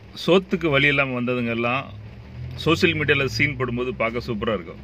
சோத்துக்கு வழி இல்லாமல் வந்ததுங்க எல்லாம் சோஷியல் மீடியாவில் சீன் போடும்போது பார்க்க சூப்பராக இருக்கும்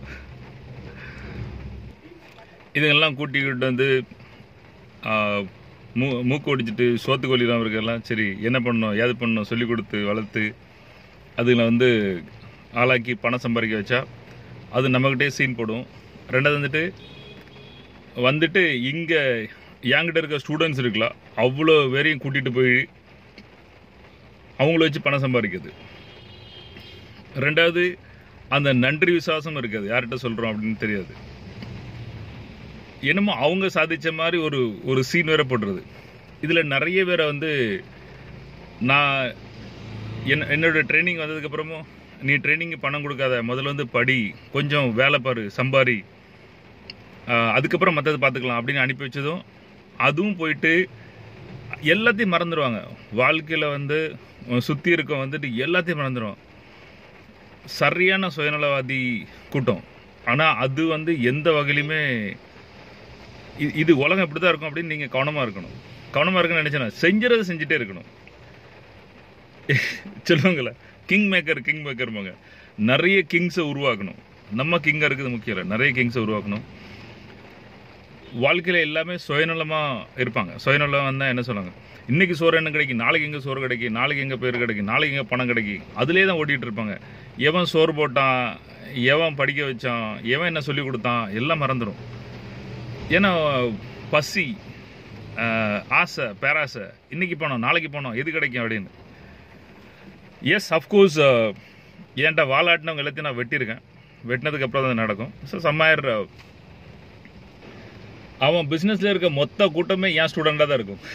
இதுங்கெல்லாம் கூட்டிக்கிட்டு வந்து ஆ, மூ மூக்கு ஒடிச்சிட்டு சோத்துக்கு வழி இல்லாமல் இருக்கலாம் சரி என்ன பண்ணணும் ஏது பண்ணணும் சொல்லி கொடுத்து வளர்த்து அதுங்களை வந்து ஆளாக்கி பணம் சம்பாதிக்க வச்சா அது நம்மக்கிட்டே சீன் போடும் ரெண்டாவது வந்துட்டு வந்துட்டு இங்கே என்கிட்ட இருக்க ஸ்டூடெண்ட்ஸ் இருக்கலாம் அவ்வளோ பேரையும் கூட்டிகிட்டு போய் அவங்கள வச்சு பணம் சம்பாதிக்கிறது ரெண்டாவது அந்த நன்றி விசுவாசம் இருக்காது யார்கிட்ட சொல்கிறோம் அப்படின்னு தெரியாது என்னமோ அவங்க சாதிச்ச மாதிரி ஒரு ஒரு சீன் வேற போடுறது இதில் நிறைய பேரை வந்து நான் என்ன என்னோட ட்ரைனிங் வந்ததுக்கப்புறமும் நீ ட்ரைனிங்கு பணம் கொடுக்காத முதல்ல வந்து படி கொஞ்சம் வேலை பாரு சம்பாரி ஆஹ் அதுக்கப்புறம் மற்றது பார்த்துக்கலாம் அப்படின்னு அனுப்பி வச்சதும் அதுவும் போயிட்டு எல்லாத்தையும் மறந்துடுவாங்க வாழ்க்கையில் வந்து சுற்றி இருக்க வந்துட்டு எல்லாத்தையும் மறந்துடுவோம் சரியான சுயநலவாதி கூட்டம் ஆனால் அது வந்து எந்த வகையிலுமே இ- இது உலகம் இப்படி தான் இருக்கும் அப்படின்னு நீங்கள் கவனமாக இருக்கணும் கவனமாக இருக்குன்னு நினச்சேன்னா செஞ்சுறது செஞ்சுட்டே இருக்கணும் சொல்லுவாங்கல்ல கிங் மேக்கர் கிங் மேக்கர்மாங்க நிறைய கிங்ஸை உருவாக்கணும் நம்ம கிங்காக இருக்குது முக்கியம் இல்லை நிறைய கிங்ஸை உருவாக்கணும் வாழ்க்கையில் எல்லாமே சுயநலமாக இருப்பாங்க சுயநலம் வந்தால் என்ன சொல்லுவாங்க இன்னைக்கு சோறு என்ன கிடைக்கும் நாளைக்கு எங்கே சோறு கிடைக்கும் நாளைக்கு எங்கே பேர் கிடைக்கும் நாளைக்கு எங்கே பணம் கிடைக்கும் அதிலே தான் ஓட்டிகிட்டு இருப்பாங்க எவன் சோறு போட்டான் எவன் படிக்க வச்சான் எவன் என்ன சொல்லி கொடுத்தான் எல்லாம் மறந்துடும் ஏன்னா பசி ஆஹ், ஆசை பேராசை இன்னைக்கு போனோம் நாளைக்கு போனோம் எது கிடைக்கும் அப்படின்னு எஸ் அஃப்கோர்ஸ் ஏன்டா வாலாட்டினவங்க எல்லாத்தையும் நான் வெட்டியிருக்கேன் வெட்டினதுக்கு அப்புறம் தான் அது நடக்கும் ஸோ சம்மாயர் அவன் பிஸ்னஸில் இருக்க மொத்த கூட்டமே என் ஸ்டூடெண்டாக தான் இருக்கும்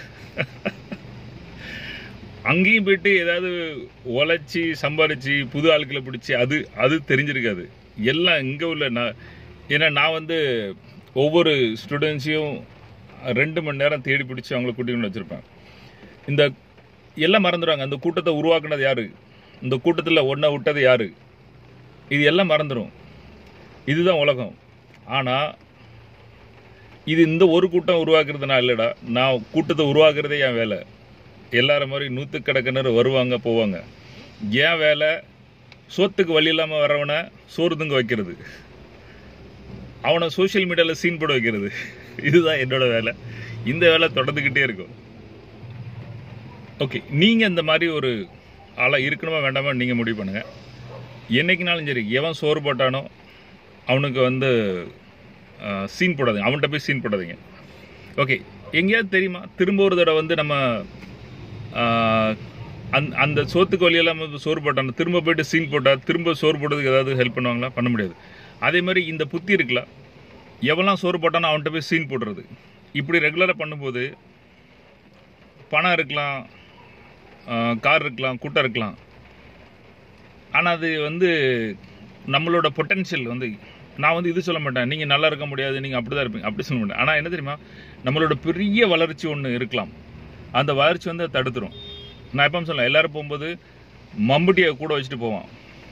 அங்கேயும் போயிட்டு ஏதாவது உழைச்சி சம்பாரிச்சு புது ஆட்களை பிடிச்சி அது அது தெரிஞ்சிருக்காது எல்லாம் இங்கே உள்ள நான் ஏன்னா நான் வந்து ஒவ்வொரு ஸ்டூடெண்ட்ஸையும் ரெண்டு மணி நேரம் தேடி பிடிச்சி அவங்கள கூட்டிகிட்டு வச்சுருப்பேன் இந்த எல்லாம் மறந்துடுவாங்க அந்த கூட்டத்தை உருவாக்குனது யாரு இந்த கூட்டத்தில் ஒன்றை விட்டது யாரு இது எல்லாம் மறந்துடும் இதுதான் உலகம் ஆனால் இது இந்த ஒரு கூட்டம் உருவாக்குறதுனா இல்லைடா நான் கூட்டத்தை உருவாக்குறதே என் வேலை எல்லாரும் மாதிரி நூற்றுக்கணக்கினர் வருவாங்க போவாங்க என் வேலை சோத்துக்கு வழி இல்லாமல் வரவனை சோறு துங்க வைக்கிறது அவனை சோஷியல் மீடியாவில் சீன் போட வைக்கிறது இதுதான் என்னோட வேலை இந்த வேலை தொடர்ந்துக்கிட்டே இருக்கும் ஓகே நீங்கள் இந்த மாதிரி ஒரு ஆளாக இருக்கணுமா வேண்டாமா நீங்கள் முடிவு பண்ணுங்கள் என்னைக்குனாலும் சரி எவன் சோறு போட்டானோ அவனுக்கு வந்து சீன் போடாதீங்க அவன்கிட்ட போய் சீன் போடாதீங்க ஓகே எங்கேயாவது தெரியுமா திரும்ப ஒரு தடவை வந்து நம்ம ஆஹ், அந்த அந்த சோத்துக்கு வழி இல்லாமல் சோறு போட்டான் திரும்ப போயிட்டு சீன் போட்டால் திரும்ப சோறு போடுறதுக்கு ஏதாவது ஹெல்ப் பண்ணுவாங்களா பண்ண முடியாது அதே மாதிரி இந்த புத்தி இருக்குல்ல எவெல்லாம் சோறு போட்டானோ அவன்கிட்ட போய் சீன் போடுறது இப்படி ரெகுலராக பண்ணும்போது பணம் இருக்கலாம் கார் இருக்கலாம் கூட்டம் இருக்கலாம் ஆனால் அது வந்து நம்மளோட பொட்டன்ஷியல் வந்து நான் வந்து இது சொல்ல மாட்டேன் நீங்கள் நல்லா இருக்க முடியாது நீங்கள் அப்படி தான் இருப்பீங்க அப்படி சொல்ல மாட்டேன் ஆனால் என்ன தெரியுமா நம்மளோட பெரிய வளர்ச்சி ஒன்று இருக்கலாம் அந்த வளர்ச்சி வந்து அதை தடுத்துரும் நான் எப்போ சொல்ல எல்லாரும் போகும்போது மம்புட்டியை கூட வச்சுட்டு போவான்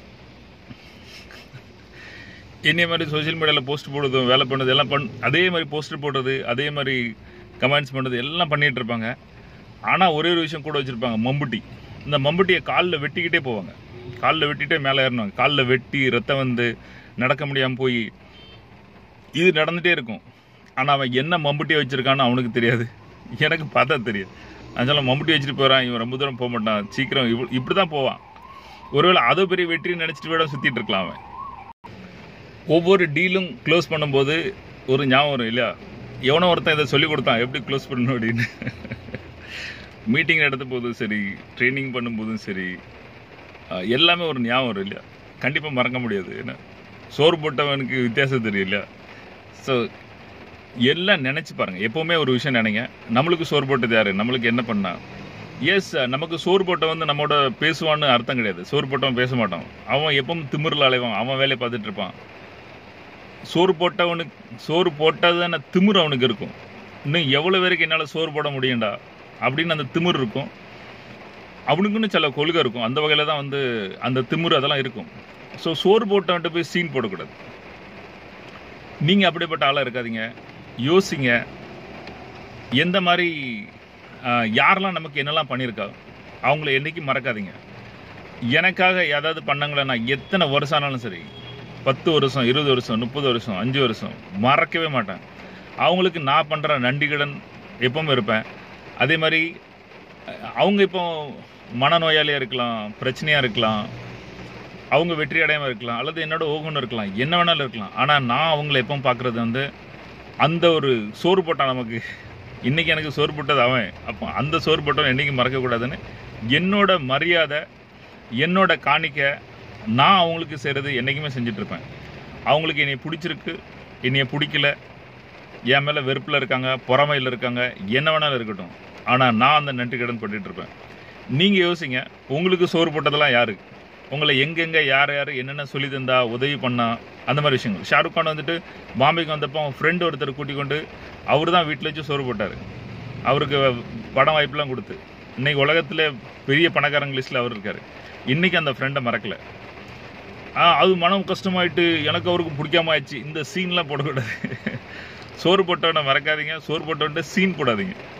என்னைய மாதிரி சோஷியல் மீடியாவில் போஸ்ட் போடுறதும் வேலை பண்ணுறது எல்லாம் பண் அதே மாதிரி போஸ்டர் போடுறது அதே மாதிரி கமெண்ட்ஸ் பண்ணுறது எல்லாம் பண்ணிகிட்டு இருப்பாங்க ஆனால் ஒரே ஒரு விஷயம் கூட வச்சுருப்பாங்க மம்புட்டி இந்த மம்புட்டியை காலில் வெட்டிக்கிட்டே போவாங்க காலில் வெட்டிட்டே மேலே ஏறணும் காலில் வெட்டி ரத்தம் வந்து நடக்க முடியாமல் போய் இது நடந்துகிட்டே இருக்கும் ஆனால் அவன் என்ன மம்புட்டியை வச்சுருக்கான்னு அவனுக்கு தெரியாது எனக்கு பார்த்தா தெரியும் அதனால மம்புட்டி வச்சுட்டு போகிறான் இவன் ரொம்ப தூரம் போக மாட்டான் சீக்கிரம் இவ் இப்படி தான் போவான் ஒருவேளை அதை பெரிய வெற்றி நினச்சிட்டு விட சுற்றிட்டு இருக்கலாம் அவன் ஒவ்வொரு டீலும் க்ளோஸ் பண்ணும்போது ஒரு ஞாபகம் வரும் இல்லையா எவனோ ஒருத்தன் இதை சொல்லி கொடுத்தான் எப்படி க்ளோஸ் பண்ணணும் அப்படின்னு மீட்டிங் நடத்த போதும் சரி ட்ரைனிங் பண்ணும்போதும் சரி அஹ், எல்லாமே ஒரு ஞாபகம் வரும் இல்லையா கண்டிப்பாக மறக்க முடியாது ஏன்னா சோறு போட்டவனுக்கு வித்தியாசம் தெரியும் இல்லையா ஸோ எல்லாம் நினச்சி பாருங்கள் எப்போவுமே ஒரு விஷயம் நினைங்க நம்மளுக்கு சோறு போட்டது யாரு நம்மளுக்கு என்ன பண்ணா எஸ் நமக்கு சோறு போட்ட வந்து நம்மோட பேசுவான்னு அர்த்தம் கிடையாது சோறு போட்டவன் பேச மாட்டான் அவன் எப்பவும் திமிரில் அலைவான் அவன் வேலையை பார்த்துட்டு இருப்பான் சோறு போட்டவனுக்கு சோறு போட்டதான திமிர் அவனுக்கு இருக்கும் இன்னும் எவ்வளோ பேருக்கு என்னால் சோறு போட முடியும்டா அப்படின்னு அந்த திமிர் இருக்கும் அவனுக்குன்னு சில கொள்கை இருக்கும் அந்த வகையில் தான் வந்து அந்த திமிர் அதெல்லாம் இருக்கும் ஸோ சோறு போட்டவன்ட்டு போய் சீன் போடக்கூடாது நீங்கள் அப்படிப்பட்ட ஆளாக இருக்காதீங்க யோசிங்க எந்த மாதிரி ஆஹ், யாரெல்லாம் நமக்கு என்னெல்லாம் பண்ணியிருக்கா அவங்கள என்றைக்கும் மறக்காதீங்க எனக்காக ஏதாவது பண்ணாங்களே நான் எத்தனை வருஷம் ஆனாலும் சரி பத்து வருஷம் இருபது வருஷம் முப்பது வருஷம் அஞ்சு வருஷம் மறக்கவே மாட்டேன் அவங்களுக்கு நான் பண்ணுற நன்றிகடன் எப்பவுமே இருப்பேன் அதே மாதிரி அஹ், அவங்க இப்போ மனநோயாளியாக இருக்கலாம் பிரச்சனையாக இருக்கலாம் அவங்க வெற்றி அடையாமல் இருக்கலாம் அல்லது என்னோட ஓகணும் இருக்கலாம் என்ன வேணாலும் இருக்கலாம் ஆனால் நான் அவங்கள எப்பவும் பார்க்குறது வந்து அந்த ஒரு சோறு போட்டான் நமக்கு இன்னைக்கு எனக்கு சோறு போட்டது அவன் அப்போ அந்த சோறு போட்டவன் என்றைக்கும் மறக்கக்கூடாதுன்னு என்னோட மரியாதை என்னோட காணிக்க நான் அவங்களுக்கு செய்கிறது என்றைக்குமே செஞ்சுட்டு இருப்பேன் அவங்களுக்கு என்னை பிடிச்சிருக்கு என்னைய பிடிக்கல என் மேலே வெறுப்பில் இருக்காங்க பொறாமையில் இருக்காங்க என்ன வேணாலும் இருக்கட்டும் ஆனால் நான் அந்த நன்றி கடன் பட்டுட்டு இருப்பேன் நீங்கள் யோசிங்க உங்களுக்கு சோறு போட்டதெல்லாம் யாரு உங்களை எங்கெங்கே யார் யார் என்னென்ன சொல்லி தந்தா உதவி பண்ணா அந்த மாதிரி விஷயங்கள் ஷாருக் கான் வந்துட்டு பாம்பேக்கு வந்தப்போ அவன் ஃப்ரெண்டு ஒருத்தர் கூட்டிக் கொண்டு அவர் தான் வீட்டில் வச்சு சோறு போட்டார் அவருக்கு படம் வாய்ப்புலாம் கொடுத்து இன்னைக்கு உலகத்தில் பெரிய பணக்காரங்க லிஸ்ட்டில் அவர் இருக்கார் இன்னைக்கு அந்த ஃப்ரெண்டை மறக்கல ஆ, அது மனம் கஷ்டமாயிட்டு எனக்கு அவருக்கு பிடிக்காம ஆயிடுச்சு இந்த சீன்லாம் போடக்கூடாது சோறு போட்டவனை மறக்காதீங்க சோறு போட்டவன்ட்டு சீன் போடாதீங்க